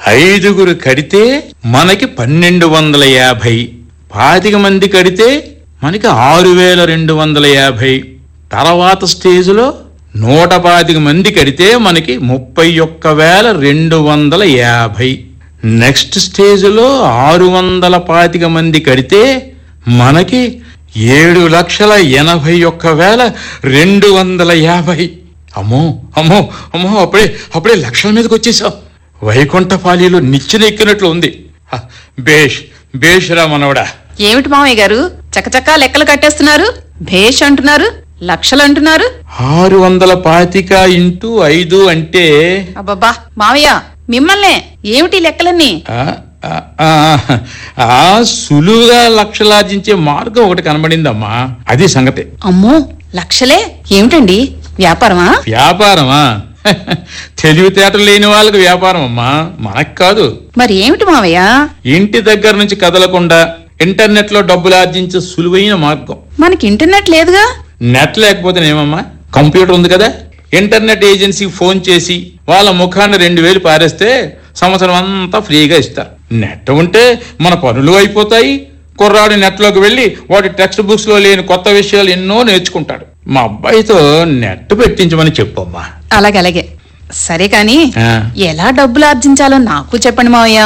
ఐదుగురు కడితే మనకి పన్నెండు వందల యాభై పాతిక మంది కడితే మనకి ఆరు వేల రెండు వందల యాభై తర్వాత స్టేజ్లో నూట పాతిక మంది కడితే మనకి ముప్పై ఒక్క వేల రెండు వందల యాభై నెక్స్ట్ స్టేజ్లో ఆరు వందల పాతిక మంది కడితే మనకి ఏడు లక్షల ఎనభై ఒక్క వేల రెండు వందల యాభై అమ్మో అమ్మో అమ్మో అప్పుడే అప్పుడే లక్షల మీదకి వచ్చేసాం వైకుంఠపాళీలో నిచ్చెన ఎక్కినట్లు ఉంది హ, బేష్ బేష్ రా మనవడా ఏమిటి మామయ్య గారు చకచకా లెక్కలు కట్టేస్తున్నారు భేష్ అంటున్నారు లక్షలు అంటున్నారు ఆరు వందల పాతిక ఇంటూ ఐదు అంటే అబ్బబ్బా మామయ్య మిమ్మల్నే ఏమిటి లెక్కలన్నీ ఆ, ఆ, ఆ, ఆ, సులువుగా లక్షలార్జించే మార్గం ఒకటి కనబడిందమ్మా అది సంగతి అమ్మో లక్షలే ఏమిటండి వ్యాపారమా వ్యాపారమా తెలివితేటలు లేని వాళ్ళకి వ్యాపారం అమ్మా మనకు కాదు మరి ఏమిటి మావయ్య ఇంటి దగ్గర నుంచి కదలకుండా ఇంటర్నెట్ లో డబ్బులు ఆర్జించే సులువైన మార్గం మనకి ఇంటర్నెట్ లేదుగా నెట్ లేకపోతే ఏమమ్మా కంప్యూటర్ ఉంది కదా ఇంటర్నెట్ ఏజెన్సీకి ఫోన్ చేసి వాళ్ళ ముఖాన్ని రెండు వేలు పారేస్తే సంవత్సరం అంతా ఫ్రీగా ఇస్తారు నెట్ ఉంటే మన పనులు అయిపోతాయి కుర్రాడు నెట్లోకి వెళ్ళి వాడి టెక్స్ట్ బుక్స్ లో లేని కొత్త విషయాలు ఎన్నో నేర్చుకుంటాడు మా అబ్బాయితో నెట్ పెట్టించమని చెప్పమ్మా అలాగే అలాగే సరే కాని ఆ. ఎలా డబ్బులు ఆర్జించాలో నాకు చెప్పండి మావయ్య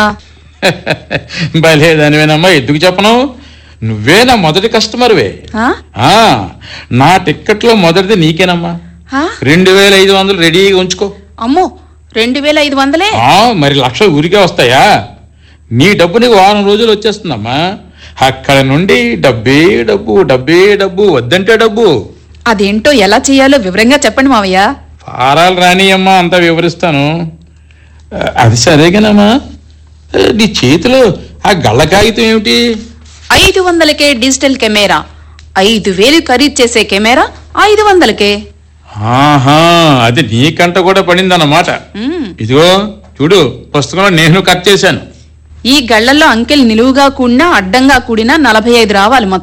భలే దానివేనమ్మా ఎందుకు చెప్పను నువ్వే నా మొదటి కస్టమర్వే ఆ? ఆ, నా టిక్కెట్లో మొదటిది నీకేనమ్మా ఆ? రెండు వేల ఐదు వందలు రెడీగా ఉంచుకో అమ్మో రెండు వేల ఐదు వందలే ఆ, మరి లక్ష ఊరికే వస్తాయా నీ డబ్బు నీకు వారం రోజులు వచ్చేస్తుందమ్మా అక్కడ నుండి డబ్బే డబ్బు డబ్బే డబ్బు వద్దంటే డబ్బు అదేంటో ఎలా చేయాలో వివరంగా చెప్పండి మావయ్య ఫారాలు రానియమ్మా అంతా వివరిస్తాను ఆ, అది సరేగానమ్మా ఆ, నీ చేతిలో ఆ గళ్ళ కాగితం ఏమిటి ఐదు వందలకే డిజిటల్ కెమెరా ఐదు వేలు ఖరీదు చేసే కెమెరా ఐదు వందలకే ఆహా అది నీకంట కూడా పడిందన్నమాట మ్మ్. ఇదిగో చూడు పుస్తకంలో నేను కట్ చేశాను ఈ గళ్లలో అంకెల్ నిలువుగా కూడినా అడ్డంగా కూడినా నలభై ఐదు రావాలి మొత్తం